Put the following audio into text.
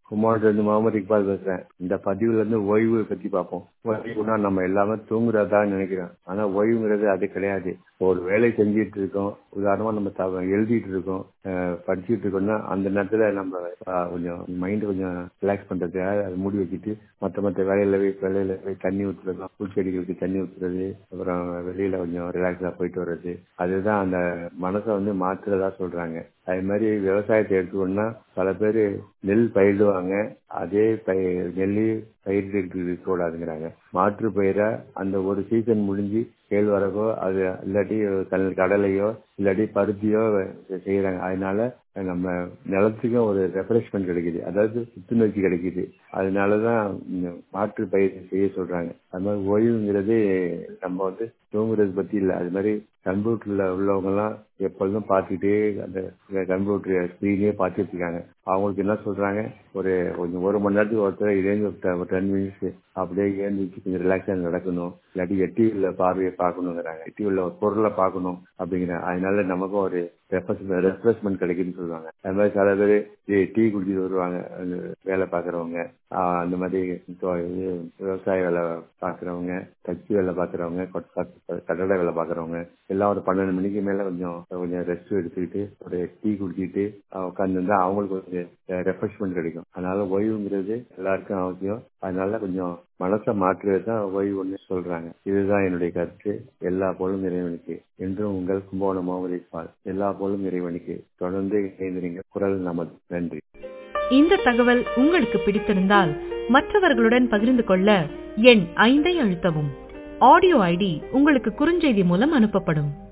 குமார் இருந்து முகமது இக்பால் பேசுறேன் இந்த பதிவுல இருந்து ஓய்வு பத்தி பார்ப்போம் ஓய்வுனா நம்ம எல்லாமே தூங்குறதா நினைக்கிறோம் ஆனா ஓய்வுங்கிறது அது கிடையாது ஒரு வேலை செஞ்சிட்டு இருக்கோம் உதாரணமா நம்ம த- எழுதிட்டு இருக்கோம் அஹ் படிச்சுட்டு இருக்கோம்னா அந்த நேரத்துல நம்ம அஹ், கொஞ்சம் மைண்ட் கொஞ்சம் ரிலாக்ஸ் பண்றதுக்காக அதை மூடி வச்சுட்டு மற்ற மற்ற வேலையில போய் வேலையில போய் தண்ணி ஊத்துறது பூச்செடிகளுக்கு தண்ணி ஊத்துறது அப்புறம் வெளியில கொஞ்சம் ரிலாக்ஸா போயிட்டு வர்றது அதுதான் அந்த மனசை வந்து மாத்துறதா சொல்றாங்க அதே மாதிரி விவசாயத்தை எடுத்துக்கணும்னா பல பேர் நெல் பயிரிடுவாங்க அதே பயிர் நெல்லி பயிரிட்டு கூடாதுங்கிறாங்க மாற்று பயிரா அந்த ஒரு சீசன் முடிஞ்சு கேழ்வரகோ அது இல்லாட்டி கல்- கடலையோ இல்லாட்டி பருத்தியோ செய்யறாங்க அதனால நம்ம நிலத்துக்கும் ஒரு ரெஃப்ரெஷ்மெண்ட் கிடைக்குது அதாவது புத்துணர்ச்சி கிடைக்குது அதனாலதான் இந்த மாற்று பயிர் செய்ய சொல்றாங்க அது மாதிரி ஓய்வுங்கிறது நம்ம வந்து தூங்குறது பத்தி இல்ல அது மாதிரி கம்ப்யூட்டர்ல உள்ளவங்க எல்லாம் எப்பொழுதும் பார்த்துக்கிட்டே அந்த கம்ப்யூட்டர் ஸ்கிரீனே பார்த்துட்டு இருக்காங்க அவங்களுக்கு என்ன சொல்றாங்க ஒரு கொஞ்சம் ஒரு மணி நேரத்துக்கு ஒருத்தர் இடைந்து ஒரு டென் மினிட்ஸ் அப்படியே ஏந்திச்சு கொஞ்சம் ரிலாக்ஸா நடக்கணும் இல்லாட்டி எட்டிவில பார்வையை பார்க்கணுங்கிறாங்க எட்டிவில ஒரு பொருளை பார்க்கணும் அப்படிங்கிறாங்க அதனால நமக்கும் ஒரு ரெஃப்ரெஷ்மெண்ட் கிடைக்குதுன்னு சொல்லுவாங்க அது மாதிரி சில பேர் டீ குடிச்சிட்டு வருவாங்க அந்த வேலை பார்க்குறவங்க அந்த மாதிரி தொ- இது விவசாய வேலை பார்க்குறவங்க தச்சு வேலை பார்க்குறவங்க கட்டட வேலை பார்க்குறவங்க எல்லாம் ஒரு பன்னெண்டு மணிக்கு மேல கொஞ்சம் கொஞ்சம் ரெஸ்ட் எடுத்துக்கிட்டு ஒரு டீ குடிச்சிட்டு உட்காந்துருந்தா அவங்களுக்கு கொஞ்சம் ரெஃப்ரெஷ்மெண்ட் கிடைக்கும் அதனால ஓய்வுங்கிறது எல்லாருக்கும் அவசியம் அதனால கொஞ்சம் மனசை மாற்றுறது தான் ஓய்வுன்னு சொல்றாங்க இதுதான் என்னுடைய கருத்து எல்லா போலும் இறைவனுக்கு என்றும் உங்கள் கும்பகோணம் மாவதி பால் எல்லா போலும் இறைவனுக்கு தொடர்ந்து இணைந்திருங்க குரல் நமது நன்றி இந்த தகவல் உங்களுக்கு பிடித்திருந்தால் மற்றவர்களுடன் பகிர்ந்து கொள்ள எண் ஐந்தை அழுத்தவும் ஆடியோ ஐடி உங்களுக்கு குறுஞ்செய்தி மூலம் அனுப்பப்படும்